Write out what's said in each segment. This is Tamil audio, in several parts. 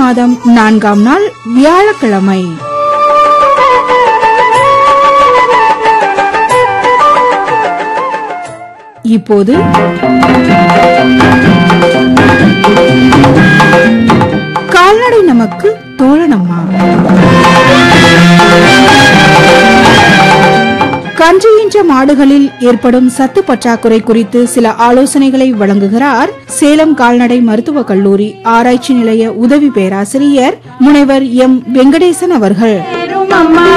மாதம் நான்காம் நாள் வியாழக்கிழமை இப்போது கால்நடை நமக்கு தோழனம்மா கன்றுகின்ற மாடுகளில் ஏற்படும் சத்து பற்றாக்குறை குறித்து சில ஆலோசனைகளை வழங்குகிறார் சேலம் கால்நடை மருத்துவக் கல்லூரி ஆராய்ச்சி நிலைய உதவி பேராசிரியர் முனைவர் எம் வெங்கடேசன் அவர்கள் எருமம்மா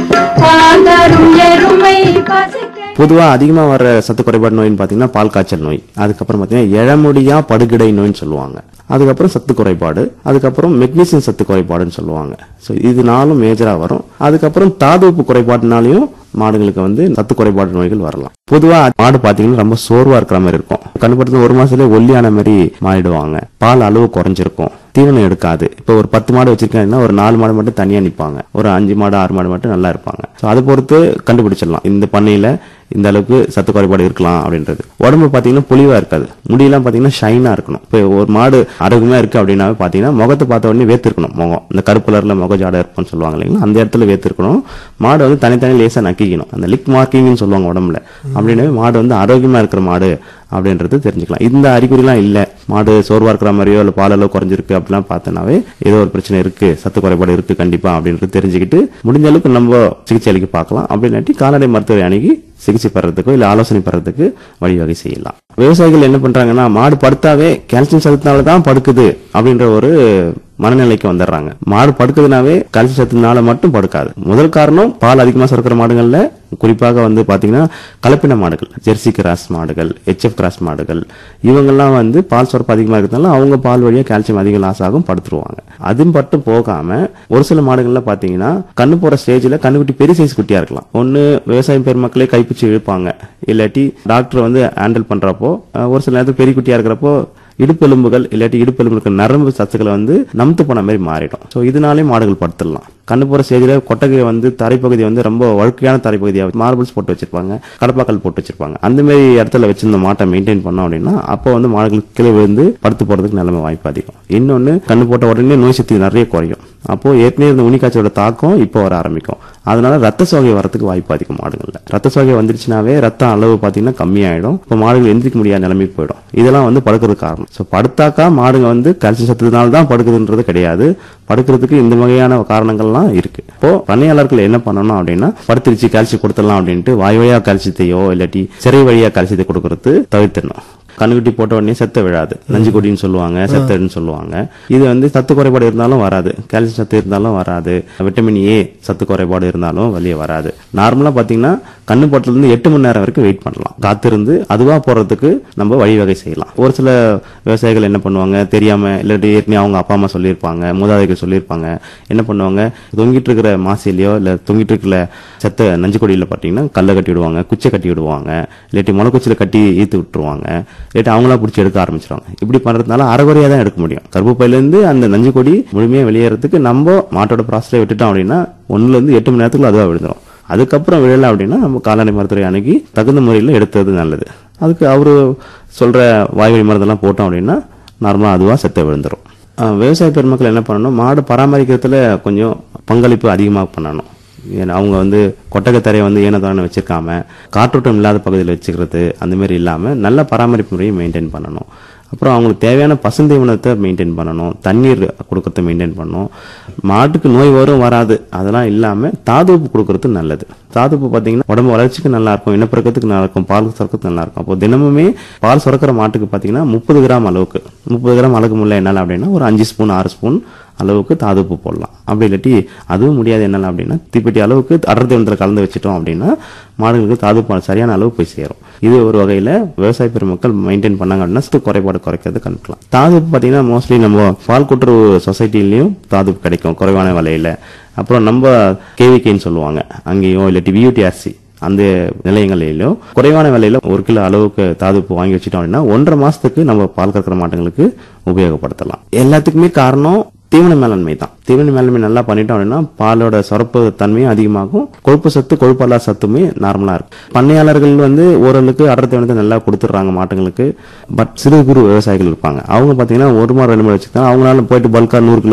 பால் தரும் எருமை பசிக்க பொதுவாக அதிகமாக வர சத்து குறைபாடு நோயின்னு பார்த்தீங்கன்னா பால் காய்ச்சல் நோய் அதுக்கப்புறம் பார்த்தீங்கன்னா இளமுடியா படுகிடை நோய்னு சொல்லுவாங்க அதுக்கப்புறம் சத்து குறைபாடு அதுக்கப்புறம் மெக்னீசியம் சத்து குறைபாடுன்னு சொல்லுவாங்க ஸோ இது நாலும் மேஜராக வரும் அதுக்கப்புறம் தாதுப்பு குறைபாடுனாலையும் மாடுகளுக்கு வந்து சத்து குறைபாடு நோய்கள் வரலாம் பொதுவாக மாடு பார்த்தீங்கன்னா ரொம்ப சோர்வா இருக்கிற மாதிரி இருக்கும் கண்டுபடுத்த ஒரு மாசத்துல ஒல்லியான மாதிரி மாறிடுவாங்க பால் அளவு குறைஞ்சிருக்கும் தீவனம் எடுக்காது இப்போ ஒரு பத்து மாடு வச்சிருக்காங்கன்னா ஒரு நாலு மாடு மட்டும் தனியா நிப்பாங்க ஒரு அஞ்சு மாடு ஆறு மாடு மட்டும் நல்லா இருப்பாங்க ஸோ அதை பொறுத்து கண்டுபிடிச்சிடலாம் இந்த பண்ணையில இந்த அளவுக்கு சத்து குறைபாடு இருக்கலாம் அப்படின்றது உடம்பு பார்த்தீங்கன்னா புளிவா இருக்காது முடியெல்லாம் பார்த்தீங்கன்னா ஷைனா இருக்கணும் இப்போ ஒரு மாடு ஆரோக்கியமா இருக்கு அப்படின்னாவே பார்த்தீங்கன்னா முகத்தை பார்த்த உடனே வேத்து இருக்கணும் முகம் இந்த கருப்பு கலர்ல முக ஜாடை இருக்கும்னு சொல்லுவாங்க இல்லைங்களா அந்த இடத்துல வேத்து இருக்கணும் மாடு வந்து தனித்தனி லேசா நக்கிக்கணும் அந்த லிக் மார்க்கிங்னு சொல்லுவாங்க உடம்புல அப்படின்னாவே மாடு வந்து ஆரோக்கியமா இருக்கிற மாடு அப்படின்றது தெரிஞ்சுக்கலாம் இந்த அறிகுறிலாம் இல்ல மாடு சோர்வா இருக்கிற மாதிரியோ இல்ல பால் அளவு குறைஞ்சிருக்கு அப்படிலாம் பார்த்தனாவே ஏதோ ஒரு பிரச்சனை இருக்கு சத்து குறைபாடு இருக்கு கண்டிப்பா அப்படின்றது தெரிஞ்சுக்கிட்டு முடிஞ்ச அளவுக்கு நம்ம சிகிச்சை அளிக்க பார்க்கலாம் அப்படின்னாட்டி கால்நடை மருத்துவரை அணுகி சிகிச்சை பெறதுக்கோ இல்ல ஆலோசனை பெறதுக்கு வழிவகை செய்யலாம் விவசாயிகள் என்ன பண்றாங்கன்னா மாடு படுத்தாவே கால்சியம் சத்துனால தான் படுக்குது அப்படின்ற ஒரு மனநிலைக்கு வந்துடுறாங்க மாடு படுக்குதுனாவே கால்சியம் சத்துனால மட்டும் படுக்காது முதல் காரணம் பால் அதிகமா சுரக்கிற மாடுகள்ல குறிப்பாக வந்து பாத்தீங்கன்னா கலப்பின மாடுகள் ஜெர்சி கிராஸ் மாடுகள் ஹெச்எஃப் கிராஸ் மாடுகள் இவங்கெல்லாம் வந்து பால் சுரப்பு அதிகமா இருக்கிறதுனால அவங்க பால் வழியா கால்சியம் அதிகம் லாஸ் ஆகும் படுத்துருவாங்க அது மட்டும் போகாம ஒரு சில மாடுகள்ல பாத்தீங்கன்னா கண்ணு போற ஸ்டேஜ்ல கண்ணுக்குட்டி பெரிய சைஸ் குட்டியா இருக்கலாம் ஒன்னு விவசாயம் பெருமக்களே கைப்பிச்சு இழுப்பாங்க இல்லாட்டி டாக்டர் வந்து ஹேண்டில் பண்றப்போ அஹ், ஒரு சில நேரத்தில் பெரிய குட்டியா இருக்கிறப்போ இடுப்பெலும்புகள் இல்லாட்டி இடுப்பெலும்புக்கு நரம்பு சத்துக்களை வந்து நமுத்து போன மாதிரி மாறிடும் ஸோ இதனாலே மாடுகள் படுத்துடலாம் கண்ணு போற ஸ்டேஜில் கொட்டகை வந்து தரைப்பகுதி வந்து ரொம்ப வழுக்கையான தரைப்பகுதியாக மார்பிள்ஸ் போட்டு வச்சிருப்பாங்க கடப்பாக்கல் போட்டு வச்சிருப்பாங்க அந்த மாதிரி இடத்துல வச்சிருந்த மாட்டை மெயின்டைன் பண்ணோம் அப்படின்னா அப்போ வந்து மாடுகள் கீழே விழுந்து படுத்து போறதுக்கு நிலைமை வாய்ப்பு அதிகம் இன்னொன்னு கண்ணு போட்ட உடனே நோய் சக்தி நிறைய குறையும் அப்போ ஏற்கனவே இருந்த உனிக்காய்ச்சலோட தாக்கம் இப்போ வர ஆரம்பிக்கும் அதனால ரத்த சோகை வரதுக்கு வாய்ப்பு அதிகம் மாடுகள்ல ரத்த சோகை வந்துருச்சுனாவே ரத்த அளவு பாத்தீங்கன்னா கம்மியாயிடும் இப்போ மாடுகள் எந்திரிக்க முடியாத நிலைமைக்கு போயிடும் இதெல்லாம் வந்து படுக்கிறது காரணம் ஸோ படுத்தாக்கா மாடுங்க வந்து கால்சியம் சத்துனால தான் படுக்குதுன்றது கிடையாது படுக்கிறதுக்கு இந்த வகையான காரணங்கள்லாம் இருக்கு இப்போ பண்ணையாளர்கள் என்ன பண்ணணும் அப்படின்னா படுத்துருச்சு கால்சியம் கொடுத்துடலாம் அப்படின்ட்டு வாய் வழியா கால்சியத்தையோ இல்லாட்டி சிறை வழியா கால்சியத்தை கொடுக்கறது தவிர்த்திடணும் கண்ணுக்குட்டி போட்ட உடனே செத்த விழாது நஞ்சு கொடின்னு சொல்லுவாங்க செத்தன்னு சொல்லுவாங்க இது வந்து சத்து குறைபாடு இருந்தாலும் வராது கால்சியம் சத்து இருந்தாலும் வராது விட்டமின் ஏ சத்து குறைபாடு இருந்தாலும் வெளியே வராது நார்மலா பாத்தீங்கன்னா கண்ணு போட்டதுல இருந்து எட்டு மணி நேரம் வரைக்கும் வெயிட் பண்ணலாம் காத்திருந்து அதுவா போறதுக்கு நம்ம வழிவகை செய்யலாம் ஒரு சில விவசாயிகள் என்ன பண்ணுவாங்க தெரியாம இல்லாட்டி ஏற்கனவே அவங்க அப்பா அம்மா சொல்லியிருப்பாங்க மூதாதைகள் சொல்லியிருப்பாங்க என்ன பண்ணுவாங்க தொங்கிட்டு இருக்கிற மாசிலையோ இல்ல தொங்கிட்டு இருக்கிற செத்த நஞ்சு கொடியில பாத்தீங்கன்னா கல்லை கட்டி விடுவாங்க குச்சை கட்டி விடுவாங்க இல்லாட்டி முளைக்குச்சில கட்டி ஈத்து விட்டுருவாங்க இல்லாட்டி அவங்களா பிடிச்சி எடுக்க ஆரம்பிச்சிருவாங்க இப்படி பண்றதுனால அரைகுறையா தான் எடுக்க முடியும் கர்ப்பப்பையில இருந்து அந்த நஞ்சு கொடி முழுமையா வெளியேறதுக்கு நம்ம மாட்டோட ப்ராசஸை விட்டுட்டோம் அப்படின்னா ஒண்ணுல இருந்து எட்டு மணி நேரத்துக்குள்ள அதுவா விழுந்துரும் அதுக்கப்புறம் விழல அப்படின்னா நம்ம கால்நடை மருத்துவரை அணுகி தகுந்த முறையில் எடுத்தது நல்லது அதுக்கு அவரு சொல்ற வாய்வழி மருந்தெல்லாம் போட்டோம் அப்படின்னா நார்மலா அதுவா செத்த விழுந்துரும் அஹ் விவசாய பெருமக்கள் என்ன பண்ணணும் மாடு பராமரிக்கிறதுல கொஞ்சம் பங்களிப்பு அதிகமாக பண்ணணும் ஏன்னா அவங்க வந்து கொட்டகத்தரையை வந்து ஏனதான வச்சிருக்காம காற்றோட்டம் இல்லாத பகுதியில் வச்சுக்கிறது அந்த மாதிரி இல்லாமல் நல்ல பராமரிப்பு முறையை மெயின்டைன் பண்ணணும் அப்புறம் அவங்களுக்கு தேவையான பசுந்தீவனத்தை மெயின்டைன் பண்ணணும் தண்ணீர் கொடுக்கறத மெயின்டைன் பண்ணணும் மாட்டுக்கு நோய் வரும் வராது அதெல்லாம் இல்லாமல் தாதுப்பு கொடுக்கறது நல்லது தாதுப்பு பார்த்தீங்கன்னா உடம்பு வளர்ச்சிக்கு நல்லா இருக்கும் இனப்பெருக்கத்துக்கு நல்லா இருக்கும் பால் சுரக்கிறதுக்கு நல்லா இருக்கும் அப்போ தினமுமே பால் சுரக்கிற மாட்டுக்கு பார்த்தீங்கன்னா முப்பது கிராம் அளவுக்கு முப்பது கிராம் அளவுக்கு முள்ள என்னால் அப்படின்னா ஒரு அஞ்சு ஸ்பூன் ஆறு ஸ்பூன் அளவுக்கு தாதுப்பு போடலாம் அப்படி இல்லாட்டி அதுவும் முடியாது என்னல அப்படின்னா தீப்பெட்டி அளவுக்கு அடர் தீவனத்தில் கலந்து வச்சிட்டோம் அப்படின்னா மாடுகளுக்கு தாதுப்பு சரியான அளவு போய் சேரும் இது ஒரு வகையில விவசாய பெருமக்கள் மெயின்டைன் பண்ணாங்க அப்படின்னா சத்து குறைபாடு குறைக்கிறது கண்டுக்கலாம் தாதுப்பு பார்த்தீங்கன்னா மோஸ்ட்லி நம்ம பால் கூட்டுறவு சொசைட்டிலையும் தாதுப்பு கிடைக்கும் குறைவான விலையில அப்புறம் நம்ம கேவிகேன்னு சொல்லுவாங்க அங்கேயும் இல்லாட்டி வியூடிஆர்சி அந்த நிலையங்களிலும் குறைவான விலையில ஒரு கிலோ அளவுக்கு தாதுப்பு வாங்கி வச்சிட்டோம் அப்படின்னா ஒன்றரை மாசத்துக்கு நம்ம பால் கறக்கிற மாட்டுங்களுக்கு உபயோகப்படுத்தலாம் எல்லாத்துக்குமே காரணம் தீவன மேலாண்மை தான் தீவன மேலாண்மை நல்லா பண்ணிட்டோம் அப்படின்னா பாலோட சுரப்பு தன்மையும் அதிகமாகும் கொழுப்பு சத்து கொழுப்பல்லா சத்துமே நார்மலா இருக்கும் பண்ணையாளர்கள் வந்து ஓரளவுக்கு அடர் தீவனத்தை நல்லா கொடுத்துட்றாங்க மாட்டுங்களுக்கு பட் சிறு குறு விவசாயிகள் இருப்பாங்க அவங்க பாத்தீங்கன்னா ஒரு மாதம் ரெண்டு மாதம் வச்சுருக்காங்க அவங்களால போயிட்டு பல்கா நூறு கிலோ